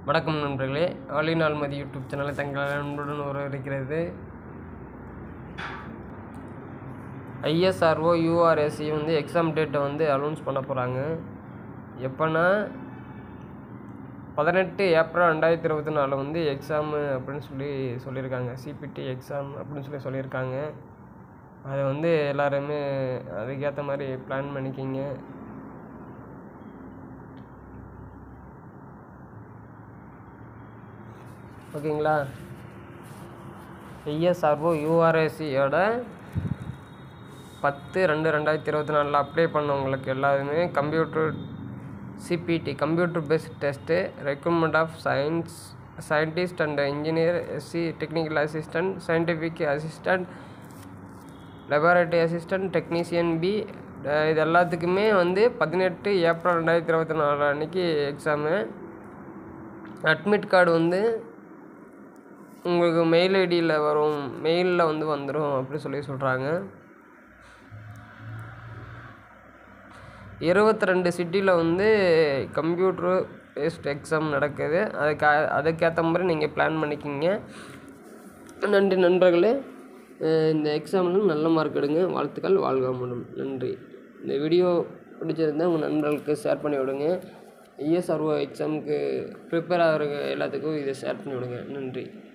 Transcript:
வணக்கம் நண்பர்களே ஆலினால் மதி யூடியூப் சேனலை தங்கள் அன்புடன் வரவேற்கிறது ஐஎஸ்ஆர்ஓ யூஆர்எஸ்சி வந்து எக்ஸாம் டேட்டை வந்து அனௌன்ஸ் பண்ண போகிறாங்க எப்போனா பதினெட்டு ஏப்ரல் ரெண்டாயிரத்தி இருபத்தி நாலு வந்து எக்ஸாமு அப்படின்னு சொல்லி சொல்லியிருக்காங்க சிபிடி எக்ஸாம் அப்படின்னு சொல்லி சொல்லியிருக்காங்க அதை வந்து எல்லாருமே அதுக்கேற்ற மாதிரி பிளான் பண்ணிக்கிங்க ஓகேங்களா ஐஎஸ்ஆர்ஓ யூஆர்எஸ்சியோட பத்து ரெண்டு ரெண்டாயிரத்தி இருபத்தி நாலில் அப்ளை பண்ணவங்களுக்கு எல்லாருமே computer CBT computer based test recruitment of science scientist and engineer SC technical assistant scientific assistant laboratory assistant technician B இது எல்லாத்துக்குமே வந்து பதினெட்டு ஏப்ரல் ரெண்டாயிரத்தி இருபத்தி நாலு அன்றைக்கி எக்ஸாமு அட்மிட் கார்டு வந்து உங்களுக்கு மெயில் ஐடியில் வரும் மெயிலில் வந்து வந்துடும் அப்படி சொல்லி சொல்கிறாங்க இருபத்தி ரெண்டு சிட்டியில் வந்து கம்ப்யூட்ரு பேஸ்ட் எக்ஸாம் நடக்குது அதுக்கு அதுக்கேற்ற மாதிரி நீங்கள் பிளான் பண்ணிக்கிங்க நன்றி நண்பர்களே அஹ் இந்த எக்ஸாமில் நல்ல மார்க் எடுங்க வாழ்த்துக்கள் வாழ்க முடியும் நன்றி இந்த வீடியோ பிடிச்சிருந்தா உங்கள் நண்பர்களுக்கு ஷேர் பண்ணி விடுங்க இஎஸ்ஆர்ஓ எக்ஸாமுக்கு ப்ரிப்பேர் ஆகிற எல்லாத்துக்கும் இதை ஷேர் பண்ணி விடுங்க நன்றி